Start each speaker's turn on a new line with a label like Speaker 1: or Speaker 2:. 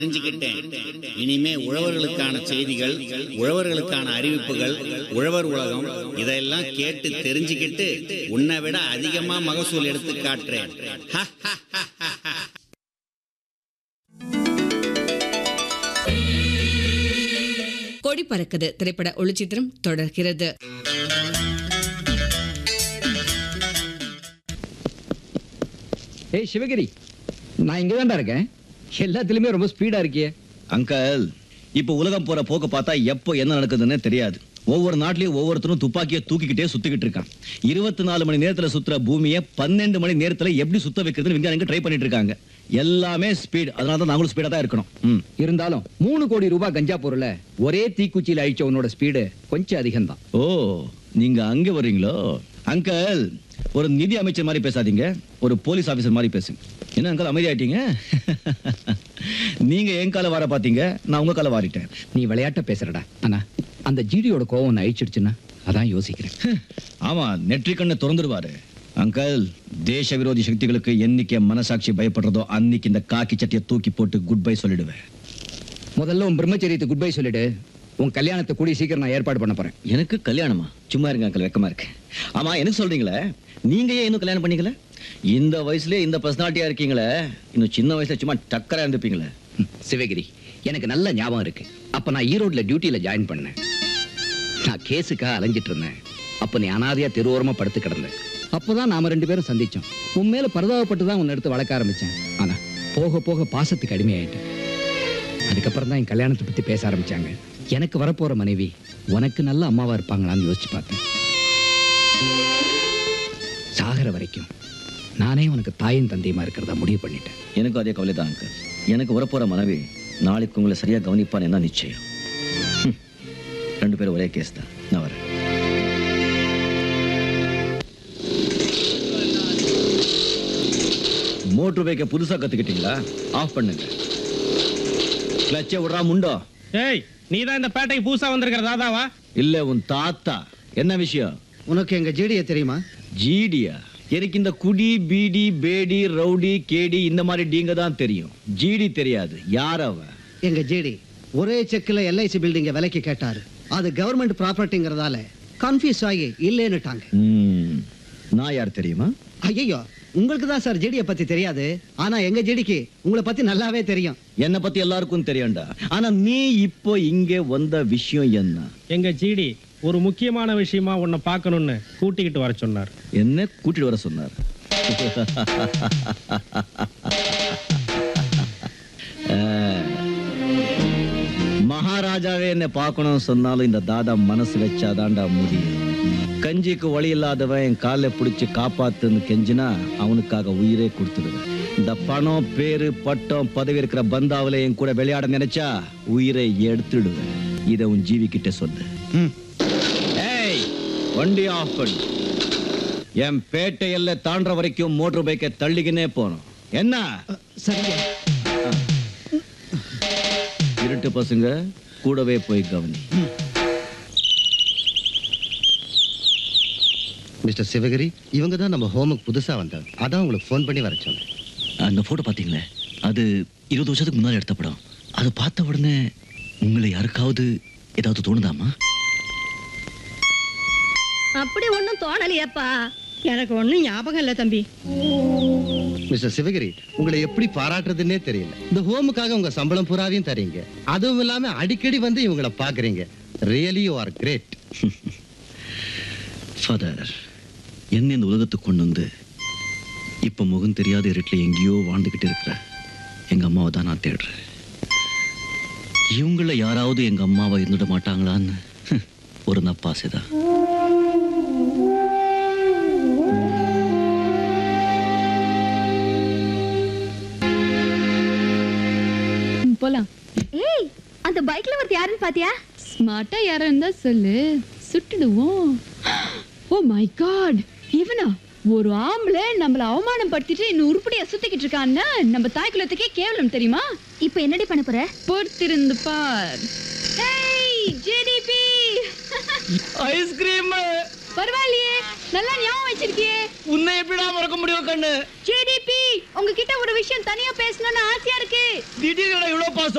Speaker 1: தெரிஞ்சுக்கிட்டேன் இனிமே உழவர்களுக்கான செய்திகள் உழவர்களுக்கான அறிவிப்புகள் உழவர் உலகம் இதெல்லாம் கேட்டு தெரிஞ்சுக்கிட்டு உன்னை விட அதிகமா மகசூல் எடுத்து காட்டுறேன் ஹ, ஹ, ஹ, ஹ, ஹ.
Speaker 2: கொடி பறக்குது திரைப்பட ஒளிச்சித்திரம் தொடர்கிறது
Speaker 3: ஏய் சிவகிரி நான் இங்க தான்டா இருக்கேன் எல்லாத்துலயுமே ரொம்ப ஸ்பீடா இருக்கியே
Speaker 4: அங்கிள் இப்போ உலகம் போற போக்க பார்த்தா எப்போ என்ன நடக்குதுன்னு தெரியாது ஒவ்வொரு நாட்டிலயும் ஒவ்வொருத்தரும் துப்பாக்கியை தூக்கிக்கிட்டே சுத்திக்கிட்டு இருக்கான் இருபத்தி நாலு மணி நேரத்துல சுத்துற பூமியை பன்னெண்டு மணி நேரத்துல எப்படி சுத்த வைக்கிறதுன்னு விஞ்ஞானிங்க ட்ரை பண்ணிட்டு இருக்காங்க எல்லாமே ஸ்பீட் அதனால தான் நாங்களும் ஸ்பீடா தான் இருக்கணும் ம்.
Speaker 3: இருந்தாலும் மூணு கோடி ரூபாய் கஞ்சா பொருளை ஒரே தீக்குச்சியில அழிச்ச உன்னோட ஸ்பீடு கொஞ்சம் அதிகம்தான்
Speaker 4: ஓ நீங்க அங்க வர்றீங்களோ அங்கிள் ஒரு நிதி அமைச்சர் மாதிரி பேசாதீங்க ஒரு போலீஸ் ஆபீசர் மாதிரி பேசுங்க என்ன அங்கிள் அமைதியாயிட்டீங்க நீங்க என் கால வார பாத்தீங்க நான் உங்க கால வாரிட்டேன்
Speaker 3: நீ விளையாட்ட பேசுறடா ஆனா அந்த ஜிடியோட கோவம் உன்னை அழிச்சிடுச்சுன்னா அதான் யோசிக்கிறேன்
Speaker 4: ஆமா நெற்றி கண்ணை திறந்துருவாரு அங்கிள் தேச விரோதி சக்திகளுக்கு என்னைக்கு என் மனசாட்சி பயப்படுறதோ அன்னைக்கு இந்த காக்கி சட்டியை தூக்கி போட்டு குட் பை சொல்லிடுவேன்
Speaker 3: முதல்ல உன் பிரம்மச்சரியத்தை குட் பை சொல்லிடு உன் கல்யாணத்தை கூடி சீக்கிரம் நான் ஏற்பாடு பண்ண போறேன்
Speaker 4: எனக்கு கல்யாணமா சும்மா இருங்க அங்கிள் வெக்கமா இருக்கு ஆமா எனக்கு சொல்றீங்களே நீங்க ஏன் இன்னும் கல்யாணம் பண்ணிக்கல இந்த வயசுலயே இந்த பர்சனாலிட்டியா இருக்கீங்களே இன்னும் சின்ன வயசுல சும்மா டக்கரா இருந்துப்பீங்களே
Speaker 3: ம், சிவகிரி எனக்கு நல்ல ஞாபகம் இருக்கு அப்ப நான் ஈரோட்ல டியூட்டியில ஜாயின் பண்ணேன் நான் கேஸுக்காக அலைஞ்சிட்டு இருந்தேன் அப்ப நீ அனாதையா தெருவோரமா படுத்து கிடந்தேன் அப்பதான் நாம ரெண்டு பேரும் சந்திச்சோம் உன் மேல பரிதாபப்பட்டு தான் உன்னை எடுத்து வளர்க்க ஆரம்பிச்சேன் ஆனா போக போக பாசத்துக்கு அடிமையாயிட்டேன் அதுக்கப்புறம் தான் என் கல்யாணத்தை பத்தி பேச ஆரம்பிச்சாங்க எனக்கு வரப்போற மனைவி உனக்கு நல்ல அம்மாவா இருப்பாங்களான்னு யோசிச்சு பார்த்தேன் சாகர வரைக்கும் நானே உனக்கு தாயும் தந்தையுமா இருக்கிறதா முடிவு பண்ணிட்டேன்
Speaker 4: எனக்கும் அதே கவலை தான் அங்கிள் எனக்கு வரப்போற மனைவி நாளைக்கு உங்களை சரியா கவனிப்பான்னு என்ன நிச்சயம் ஹம். ரெண்டு பேரும் ஒரே கேஸ் தான் நான் வரேன் மோட்டர் பைக்கை புதுசா கத்துக்கிட்டீங்களா ஆஃப் பண்ணுங்க கிளச்சை விடுறா முண்டோ
Speaker 5: ஏய் நீ தான் இந்த பேட்டைக்கு புதுசா வந்திருக்கிற தாதாவா
Speaker 4: இல்ல உன் தாத்தா என்ன விஷயம்
Speaker 6: உனக்கு எங்க ஜேடியை தெரியுமா
Speaker 4: ஜிடியா எனக்கு இந்த குடி பீடி பேடி ரவுடி கேடி இந்த மாதிரி டீங்க தான் தெரியும் ஜிடி தெரியாது யார் அவ
Speaker 6: எங்க ஜேடி ஒரே செக்கில் எல்ஐசி பில்டிங்க விலைக்கு கேட்டாரு அது கவர்மெண்ட் ப்ராப்பர்ட்டிங்கிறதால கன்ஃபியூஸ் ஆகி இல்லைன்னுட்டாங்க
Speaker 4: ம், நான் யார் தெரியுமா
Speaker 6: ஐயோ உங்களுக்கு தான் சார் ஜேடியை பத்தி தெரியாது ஆனா எங்க ஜேடிக்கு உங்களை பத்தி நல்லாவே தெரியும்
Speaker 4: என்னை பத்தி எல்லாருக்கும் தெரியும்டா ஆனா நீ இப்போ இங்க வந்த விஷயம் என்ன
Speaker 5: எங்க ஜிடி ஒரு முக்கியமான விஷயமா உன்னை பார்க்கணும்னு கூட்டிக்கிட்டு வர சொன்னார்
Speaker 4: என்ன கூட்டிட்டு வர சொன்னார் அஹ், மகாராஜாவே என்னை பார்க்கணும் சொன்னாலும் இந்த தாதா மனசு வச்சாதான்டா முடியும் கஞ்சிக்கு வழி இல்லாதவன் என் காலை பிடிச்சி காப்பாத்துன்னு கெஞ்சினா அவனுக்காக உயிரே கொடுத்துடுவேன் இந்த பணம் பேரு பட்டம் பதவி இருக்கிற பந்தாவில என் கூட விளையாட நினைச்சா உயிரை எடுத்துடுவேன் இதை உன் ஜீவி கிட்ட சொல்லு ஏய் வண்டி ஆஃப் பண்ணு என் பேட்டை எல்லை தாண்டுற வரைக்கும் மோட்டர் பைக்கை தள்ளிக்கினே போகணும் என்ன
Speaker 6: சரிங்க
Speaker 4: இருட்டு பசங்க கூடவே போய் கவனி
Speaker 7: மிஸ்டர் சிவகிரி இவங்க தான் நம்ம ஹோமுக்கு புதுசா வந்தாங்க அதான் உங்களுக்கு ஃபோன் பண்ணி வர சொன்னேன்
Speaker 4: அந்த போட்டோ பாத்தீங்களே அது இருபது வருஷத்துக்கு முன்னாடி எடுத்த படம் அதை பார்த்த உடனே உங்களை யாருக்காவது ஏதாவது தோணுதாமா
Speaker 8: அப்படி ஒண்ணும் தோணலையேப்பா எனக்கு ஒண்ணும் ஞாபகம் இல்ல தம்பி
Speaker 7: மிஸ்டர் சிவகிரி உங்களை எப்படி பாராட்டுறதுன்னே தெரியல இந்த ஹோமுக்காக உங்க சம்பளம் புறாவையும் தரீங்க அதுவும் இல்லாம அடிக்கடி வந்து இவங்களை பாக்குறீங்க really you are great
Speaker 4: father என்ன இந்த உலகத்துக்கு கொண்டு வந்து இப்போ முகம் தெரியாத இருட்டில் எங்கேயோ வாழ்ந்துக்கிட்டு இருக்கிற எங்க அம்மாவை தான் நான் தேடுறேன் இவங்கள யாராவது எங்க அம்மாவை இருந்துட மாட்டாங்களான்னு ஒரு நப்பாசைதான்
Speaker 9: போலாம்
Speaker 8: ஏய் அந்த பைக்ல ஒருத்த யாருன்னு பாத்தியா
Speaker 9: ஸ்மார்ட்டா யாரா இருந்தா சொல்லு சுட்டுடுவோம் ஓ மை காட் இவனா ஒரு ஆம்பளை நம்மள அவமானம் படுத்திட்டு இன்னும் உருப்படியா சுத்திக்கிட்டு இருக்கான்னா நம்ம தாய் குலத்துக்கே கேவலம் தெரியுமா
Speaker 8: இப்போ என்னடி பண்ண போற
Speaker 9: பொறுத்திருந்து பார் ஏய் ஜிடிபி
Speaker 4: ஐஸ்கிரீம்
Speaker 9: பரவாயில்லையே நல்லா ஞாபகம் வச்சிருக்கியே
Speaker 4: உன்னை எப்படிடா மறக்க முடியும் கண்ணு
Speaker 9: ஜிடிபி உங்ககிட்ட ஒரு விஷயம் தனியா பேசணும்னு ஆசையா இருக்கு
Speaker 4: திடீர்னு இவ்வளவு பாசம்